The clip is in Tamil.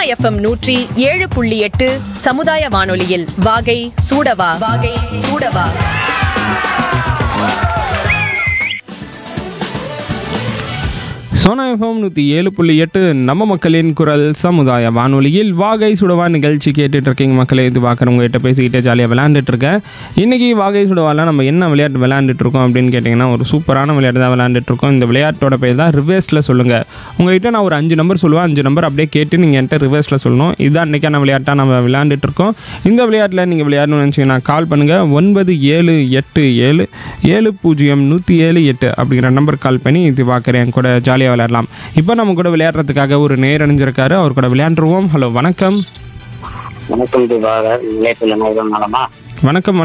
எஃப்எம் நூற்றி ஏழு புள்ளி எட்டு சமுதாய வானொலியில் வாகை சூடவா வாகை சூடவா சோனா எஃப்எம் நூற்றி ஏழு புள்ளி எட்டு நம்ம மக்களின் குரல் சமுதாய வானொலியில் வாகை சுடவா நிகழ்ச்சி கேட்டுட்டு இருக்கீங்க மக்களே இது பார்க்குறவங்க கிட்ட பேசிக்கிட்டே ஜாலியாக விளையாண்டுட்டு இருக்கேன் இன்றைக்கி வாகை சுடவால நம்ம என்ன விளையாட்டு விளையாண்டுட்டு இருக்கோம் அப்படின்னு கேட்டிங்கன்னா ஒரு சூப்பரான விளையாட்டு தான் விளையாண்டுட்டு இருக்கோம் இந்த விளையாட்டோட பேர் தான் ரிவர்ஸில் சொல்லுங்கள் உங்கள்கிட்ட நான் ஒரு அஞ்சு நம்பர் சொல்லுவேன் அஞ்சு நம்பர் அப்படியே கேட்டு நீங்கள் என்கிட்ட ரிவர்ஸில் சொல்லணும் இதுதான் இன்றைக்கான விளையாட்டாக நம்ம விளையாண்டுட்டு இருக்கோம் இந்த விளையாட்டில் நீங்கள் விளையாடணும்னு நினச்சிங்கன்னா கால் பண்ணுங்கள் ஒன்பது ஏழு எட்டு ஏழு ஏழு பூஜ்ஜியம் நூற்றி ஏழு எட்டு அப்படிங்கிற நம்பர் கால் பண்ணி இது பார்க்குறேன் கூட ஜாலியாக விளையாடலாம் இப்போ நம்ம கூட விளையாடுறதுக்காக ஒரு நேர் அணிஞ்சிருக்காரு அவர் கூட விளையாண்டுருவோம் ஹலோ வணக்கம் வணக்கம் திவாகர் நிலையத்தில் நலமா வணக்கம்